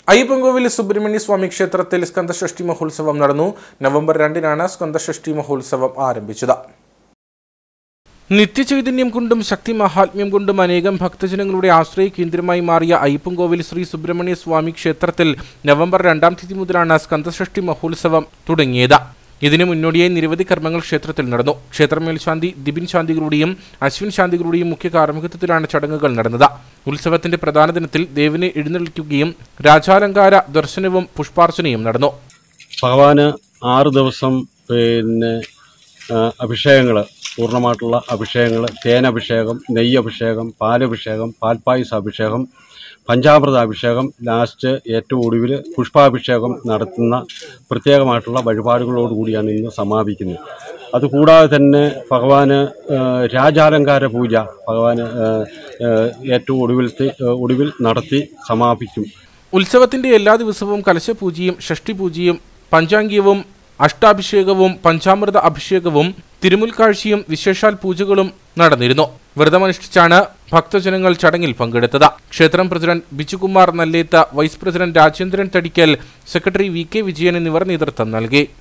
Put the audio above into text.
അയ്യപ്പൻകോവിൽ സുബ്രഹ്മണ്യ സ്വാമി ക്ഷേത്രത്തിൽ സ്കന്ദഷഷ്ടി മഹോത്സവം നടന്നു നവംബർ രണ്ടിനാണ് സ്കന്ദഷഷ്ടി മഹോത്സവം ആരംഭിച്ചത് നിത്യചൈതന്യം കൊണ്ടും ശക്തി മഹാത്മ്യം കൊണ്ടും അനേകം ഭക്തജനങ്ങളുടെ ആശ്രയ കേന്ദ്രമായി മാറിയ അയ്യപ്പൻകോവിൽ ശ്രീ സുബ്രഹ്മണ്യ സ്വാമി ക്ഷേത്രത്തിൽ നവംബർ രണ്ടാം തീയതി മുതലാണ് സ്കന്ദഷഷ്ടി മഹോത്സവം തുടങ്ങിയത് ഇതിനു മുന്നോടിയായി നിരവധി കർമ്മങ്ങൾ ക്ഷേത്രത്തിൽ നടന്നു ക്ഷേത്രമേൽശാന്തി ദിബിൻ ശാന്തികളുടെയും അശ്വിൻ ശാന്തികളുടെയും മുഖ്യ കാർമ്മികത്വത്തിലാണ് ചടങ്ങുകൾ നടന്നത് ഉത്സവത്തിന്റെ പ്രധാന ദിനത്തിൽ ദേവിനെ എഴുന്നള്ളിക്കുകയും രാജാലങ്കാര ദർശനവും പുഷ്പാർച്ചനയും നടന്നു ഭഗവാന് ആറ് ദിവസം പിന്നെ അഭിഷേകങ്ങൾ പൂർണ്ണമായിട്ടുള്ള അഭിഷേകങ്ങൾ തേനഭിഷേകം നെയ്യഭിഷേകം പാലഭിഷേകം പാൽപ്പായസ അഭിഷേകം പഞ്ചാമൃത അഭിഷേകം ലാസ്റ്റ് ഏറ്റവും ഒടുവിൽ പുഷ്പാഭിഷേകം നടത്തുന്ന പ്രത്യേകമായിട്ടുള്ള വഴിപാടുകളോടുകൂടിയാണ് ഇന്ന് സമാപിക്കുന്നത് അതുകൂടാതെ തന്നെ ഭഗവാന് ആ, രാജാലങ്കാര പൂജ ഭഗവാന് ആ, ആ, ഏറ്റവും ഒടുവിലത്തെ ഒടുവിൽ നടത്തി സമാപിക്കും ഉത്സവത്തിന്റെ എല്ലാ ദിവസവും കലശപൂജയും ഷഷ്ടിപൂജയും പഞ്ചാംഗികവും അഷ്ടാഭിഷേകവും പഞ്ചാമൃത അഭിഷേകവും തിരുമുൽക്കാഴ്ചയും വിശേഷാൽ പൂജകളും നടന്നിരുന്നു വ്രതമനുഷ്ഠിച്ചാണ് ഭക്തജനങ്ങൾ ചടങ്ങിൽ പങ്കെടുത്തത് ക്ഷേത്രം president Bijukumar Nalletha vice president Rajendran Thadikkal secretary V K Vijayan എന്നിവർ നേതൃത്വം നൽകി